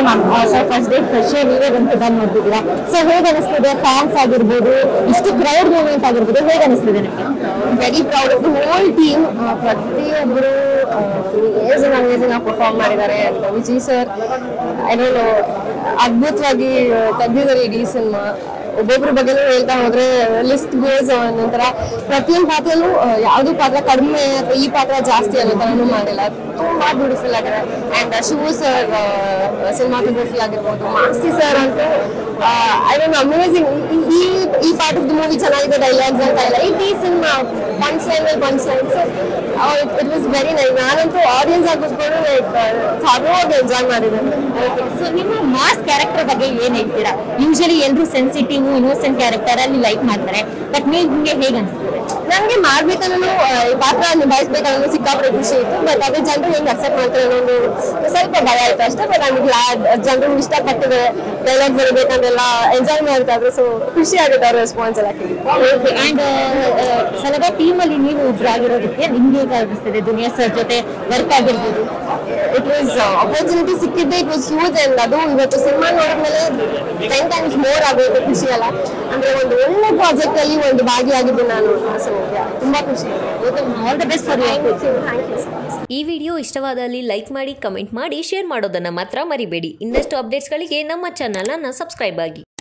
ma'am sir first day first show ನೀವೇ ಬಂದು ಬಂದು ನೋಡ್ತಿದ್ದೀರಾ ಸೊ ಹೇಗೆ ಅನಿಸ್ತಿದೆ ಫ್ಯಾನ್ಸ್ ಆಗಿರ್ಬೋದು ಇಷ್ಟು ಕ್ರೌಡ್ ಮೂವ್ಮೆಂಟ್ ಆಗಿರ್ಬೋದು ಹೇಗೆ ಅನಿಸ್ತಿದೆ ನಿಮಗೆ very proud of the whole team ಪ್ರತಿಯೊಬ್ಬರು ಅಮೇಝಿಂಗ್ ಅಮೇಝಿಂಗ್ ಆಗಿ ಪರ್ಫಾರ್ಮ್ ಮಾಡಿದ್ದಾರೆ And Vijay sir I don't know ಅದ್ಭುತವಾಗಿ ತೆಗೆದಿದ್ದಾರೆ ಇಡೀ ಸಿನಿಮಾ ಒಬ್ಬೊಬ್ರ ಬಗ್ಗೆನೂ ಹೇಳ್ತಾ ಹೋದ್ರೆ ಲಿಸ್ಟ್ ಗೋಸ್ ಒಂಥರ ಪ್ರತಿಯೊಂದು ಪಾತ್ರನೂ ಯಾವುದು ಪಾತ್ರ ಕಡಿಮೆ ಅಥವಾ ಈ ಪಾತ್ರ ಜಾಸ್ತಿ ಅನ್ನೋ ಥರನೂ ಮಾಡಿಲ್ಲ ತುಂಬಾ ಬ್ಯೂಟಿಫುಲ್ ಆಗಿದೆ ಅಂಡ್ ಶಿವು ಸರ್ ಸಿನಿಮಾಟೋಗ್ರಫಿ ಆಗಿರ್ಬೋದು ಮಾಸ್ತಿ ಸರ್ ಅಂತೂ ಐ ಡೋಂಟ್ ಅಮೇಝಿಂಗ್ ಈ ಈ ಪಾರ್ಟ್ ಆಫ್ ದ ಮೂವಿ ಚೆನ್ನಾಗಿದೆ ಡೈಲಾಗ್ಸ್ ಅಂತ ಇಲ್ಲ ಇಡೀ cinema punch line punch lines it was very nice ನಾನಂತೂ ಆಡಿಯನ್ಸ್ ಆಗಿ ಕೂತ್ಕೊಂಡು ಲೈಕ್ ಥಾರೋಗಿ ಎಂಜಾಯ್ ಮಾಡಿದ್ದೇನೆ ಸೊ ನಿಮ್ಮ ಮಾಸ್ ಕ್ಯಾರೆಕ್ಟರ್ ಬಗ್ಗೆ ಏನ್ ಹೇಳ್ತೀರಾ ಯೂಶಲಿ ಎಲ್ಲರೂ ಸೆನ್ಸಿಟಿವ್ ಇನ್ನೋಸೆಂಟ್ ಕ್ಯಾರೆಕ್ಟರ್ ಅಲ್ಲಿ ಲೈಕ್ ಮಾಡ್ತಾರೆ ಬಟ್ ನಿಮ್ಗೆ ಹೇಗೆ ಅನಿಸ್ತಿದೆ ನನಗೆ ಮಾಡ್ಬೇಕನ್ನೋ ಈ ಪಾತ್ರ ನಿಭಾಯಿಸ್ಬೇಕನ್ನೋ ಸಿಕ್ಕಾಪಟ್ಟೆ ಖುಷಿ ಇತ್ತು ಬಟ್ ಅದೇ ಜನರು ಹೆಂಗ್ ಅಕ್ಸೆಪ್ಟ್ ಮಾಡ್ತಾರೆ ಅನ್ನೋ ಒಂದು ಸ್ವಲ್ಪ ಭಯ ಆಯ್ತು ಅಷ್ಟೇ ಬಟ್ ಐಮ್ ಗ್ಲಾಡ್ ಜನರು ಇಷ್ಟಪಟ್ಟಿದೆ ಡೈಲಾಗ್ ಬರಬೇಕಂತೆಲ್ಲ ಎಂಜಾಯ್ ಮಾಡ್ತಾ ಇದ್ರು ಸೊ ಖುಷಿ ಆಗುತ್ತೆ ಅವ್ರ ರೆಸ್ಪಾನ್ಸ್ ಎಲ್ಲ ಕೇಳಿ ಅಂಡ್ ಸಲಗ ಟೀಮ್ ಅಲ್ಲಿ ನೀವು ಒಬ್ರಾಗಿರೋದಕ್ಕೆ ನಿಮ್ಗೆ ಹೇಗೆ ಅನಿಸ್ತಿದೆ ದುನಿಯಾ ಸರ್ ಜೊತೆ ವರ್ಕ್ ಆಗಿರ್ಬೋದು ಇಟ್ ವಾಸ್ ಅಪರ್ಚುನಿಟಿ ಸಿಕ್ಕಿದ್ದೆ ಇಟ್ ವಾಸ್ ಹ್ಯೂಜ್ ಅಂಡ್ ಅದು ಇವತ್ತು ಸಿನಿಮಾ ನೋಡಿದ್ಮೇಲೆ ಟೆನ್ ಟೈಮ್ಸ್ ಮೋರ್ ಆಗೋಯ್ತು ಖುಷಿ ಅಲ್ಲ ಅಂದ್ರೆ ಒಂದು ಒಳ್ಳೆ ಪ್ರಾಜೆಕ್ಟ್ ಅಲ್ಲಿ ಒಂದು ಭಾಗಿಯಾಗಿದ್ದು ನಾನು ಸೊ ತುಂಬಾ ಖುಷಿ all the best for you thank you thank you ಈ ವಿಡಿಯೋ ಇಷ್ಟವಾದಲ್ಲಿ ಲೈಕ್ ಮಾಡಿ ಕಮೆಂಟ್ ಮಾಡಿ ಶೇರ್ ಮಾಡೋದನ್ನು ಮಾತ್ರ ಮರಿಬೇಡಿ ಇನ್ನಷ್ಟು ಅಪ್ಡೇಟ್ಸ್ಗಳಿಗೆ ನಮ್ಮ ಚಾನಲನ್ನು ಸಬ್ಸ್ಕ್ರೈಬ್ ಆಗಿ